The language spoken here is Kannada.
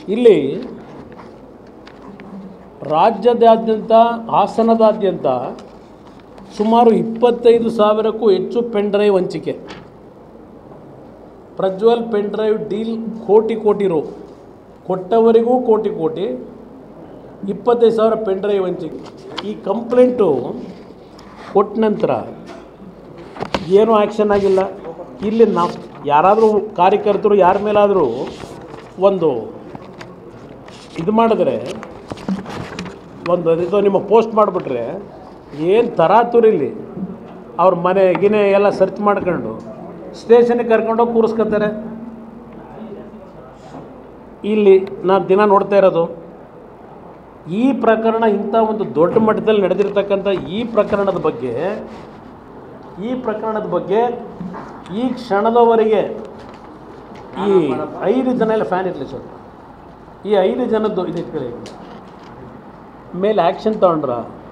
ಇಲ್ಲಿ ರಾಜ್ಯದಾದ್ಯಂತ ಹಾಸನದಾದ್ಯಂತ ಸುಮಾರು ಇಪ್ಪತ್ತೈದು ಸಾವಿರಕ್ಕೂ ಹೆಚ್ಚು ಪೆನ್ ಡ್ರೈವ್ ಹಂಚಿಕೆ ಪ್ರಜ್ವಲ್ ಪೆನ್ ಡ್ರೈವ್ ಡೀಲ್ ಕೋಟಿ ಕೋಟಿ ರು ಕೊಟ್ಟವರಿಗೂ ಕೋಟಿ ಕೋಟಿ ಇಪ್ಪತ್ತೈದು ಸಾವಿರ ಪೆನ್ ಡ್ರೈವ್ ಹಂಚಿಕೆ ಈ ಕಂಪ್ಲೇಂಟು ಕೊಟ್ಟ ನಂತರ ಏನೂ ಆ್ಯಕ್ಷನ್ ಆಗಿಲ್ಲ ಇಲ್ಲಿ ನಾವು ಯಾರಾದರೂ ಕಾರ್ಯಕರ್ತರು ಯಾರ ಮೇಲಾದರೂ ಒಂದು ಇದು ಮಾಡಿದ್ರೆ ಒಂದು ಇದು ನಿಮ್ಮ ಪೋಸ್ಟ್ ಮಾಡಿಬಿಟ್ರೆ ಏನು ತರಾತುರಿಲಿ ಅವ್ರ ಮನೆ ಗಿನೆ ಎಲ್ಲ ಸರ್ಚ್ ಮಾಡ್ಕೊಂಡು ಸ್ಟೇಷನಿಗೆ ಕರ್ಕೊಂಡೋಗಿ ಕೂರಿಸ್ಕೊತಾರೆ ಇಲ್ಲಿ ನಾನು ದಿನ ನೋಡ್ತಾ ಇರೋದು ಈ ಪ್ರಕರಣ ಇಂಥ ಒಂದು ದೊಡ್ಡ ಮಟ್ಟದಲ್ಲಿ ನಡೆದಿರ್ತಕ್ಕಂಥ ಈ ಪ್ರಕರಣದ ಬಗ್ಗೆ ಈ ಪ್ರಕರಣದ ಬಗ್ಗೆ ಈ ಕ್ಷಣದವರೆಗೆ ಈ ಐದು ಜನ ಎಲ್ಲ ಫ್ಯಾನ್ ಇರಲಿ ಸರ್ ಈ ಐದು ಜನದ್ದು ಇದು ಇಟ್ಕೊಳ್ಳಿ ಮೇಲೆ ಆ್ಯಕ್ಷನ್ ತಗೊಂಡ್ರ